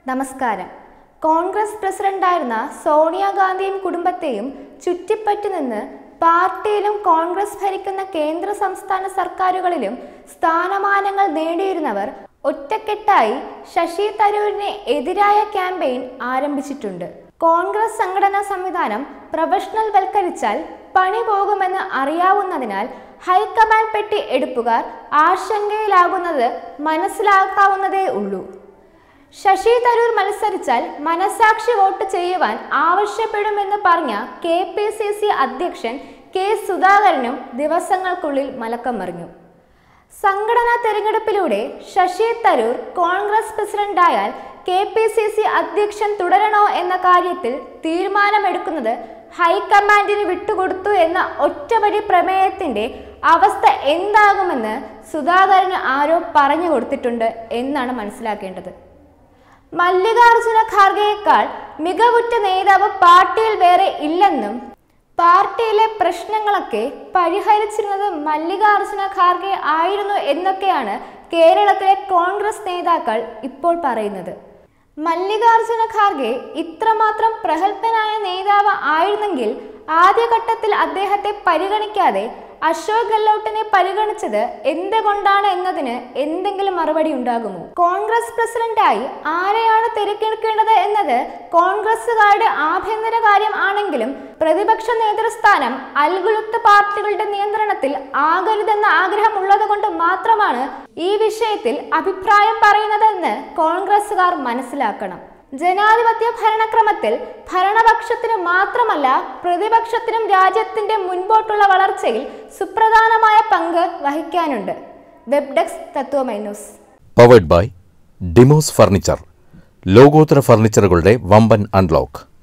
നമസ്കാരം കോൺഗ്രസ് പ്രസിഡന്റായിരുന്ന സോണിയാഗാന്ധിയും കുടുംബത്തെയും ചുറ്റിപ്പറ്റി നിന്ന് പാർട്ടിയിലും കോൺഗ്രസ് ഭരിക്കുന്ന കേന്ദ്ര സംസ്ഥാന സർക്കാരുകളിലും സ്ഥാനമാനങ്ങൾ നേടിയിരുന്നവർ ഒറ്റക്കെട്ടായി ശശി തരൂരിന് എതിരായ ക്യാമ്പയിൻ ആരംഭിച്ചിട്ടുണ്ട് കോൺഗ്രസ് സംഘടനാ സംവിധാനം പ്രൊഫഷണൽ വൽക്കരിച്ചാൽ പണി പോകുമെന്ന് അറിയാവുന്നതിനാൽ ഹൈക്കമാൻഡ് പെട്ടി എടുപ്പുകാർ ആശങ്കയിലാകുന്നത് മനസ്സിലാക്കാവുന്നതേ ഉള്ളൂ ശശി തരൂർ മത്സരിച്ചാൽ മനസാക്ഷി വോട്ട് ചെയ്യുവാൻ ആവശ്യപ്പെടുമെന്ന് പറഞ്ഞ കെ പി സി സി അധ്യക്ഷൻ കെ സുധാകരനും ദിവസങ്ങൾക്കുള്ളിൽ മലക്കം മറിഞ്ഞു സംഘടനാ തെരഞ്ഞെടുപ്പിലൂടെ ശശി തരൂർ കോൺഗ്രസ് പ്രസിഡന്റായാൽ കെ പി സി സി അധ്യക്ഷൻ തുടരണോ എന്ന കാര്യത്തിൽ തീരുമാനമെടുക്കുന്നത് ഹൈക്കമാൻഡിന് വിട്ടുകൊടുത്തു എന്ന ഒറ്റവരി പ്രമേയത്തിന്റെ അവസ്ഥ എന്താകുമെന്ന് സുധാകരന് ആരോ പറഞ്ഞു കൊടുത്തിട്ടുണ്ട് എന്നാണ് മനസ്സിലാക്കേണ്ടത് മല്ലികാർജുന ഖാർഗെയേക്കാൾ മികവുറ്റ നേതാവ് പാർട്ടിയിൽ വേറെ ഇല്ലെന്നും പാർട്ടിയിലെ പ്രശ്നങ്ങളൊക്കെ പരിഹരിച്ചിരുന്നത് മല്ലികാർജുന ഖാർഗെ ആയിരുന്നു എന്നൊക്കെയാണ് കേരളത്തിലെ കോൺഗ്രസ് നേതാക്കൾ ഇപ്പോൾ പറയുന്നത് മല്ലികാർജുന ഖാർഗെ ഇത്രമാത്രം പ്രഗത്ഭനായ നേതാവ് ആയിരുന്നെങ്കിൽ ആദ്യഘട്ടത്തിൽ അദ്ദേഹത്തെ പരിഗണിക്കാതെ അശോക് ഗെഹ്ലോട്ടിനെ പരിഗണിച്ചത് എന്തുകൊണ്ടാണ് എന്നതിന് എന്തെങ്കിലും മറുപടി ഉണ്ടാകുമോ കോൺഗ്രസ് പ്രസിഡന്റായി ആരെയാണ് തിരഞ്ഞെടുക്കേണ്ടത് എന്നത് കോൺഗ്രസുകാരുടെ ആഭ്യന്തര കാര്യം ആണെങ്കിലും പ്രതിപക്ഷ നേതൃസ്ഥാനം അൽഗുലുത്ത് പാർട്ടികളുടെ നിയന്ത്രണത്തിൽ ആകരുതെന്ന ആഗ്രഹമുള്ളത് കൊണ്ട് മാത്രമാണ് ഈ വിഷയത്തിൽ അഭിപ്രായം പറയുന്നതെന്ന് കോൺഗ്രസുകാർ മനസ്സിലാക്കണം ജനാധിപത്യ ഭരണക്രമത്തിൽ ഭരണപക്ഷത്തിന് മാത്രമല്ല പ്രതിപക്ഷത്തിനും രാജ്യത്തിന്റെ മുൻപോട്ടുള്ള വളർച്ചയിൽ സുപ്രധാനമായ പങ്ക് വഹിക്കാനുണ്ട് web desk Tatwamayi news powered by Demos furniture ലോകോത്തര ഫർണിച്ചറുകളുടെ വമ്പൻ അൺലോക്ക്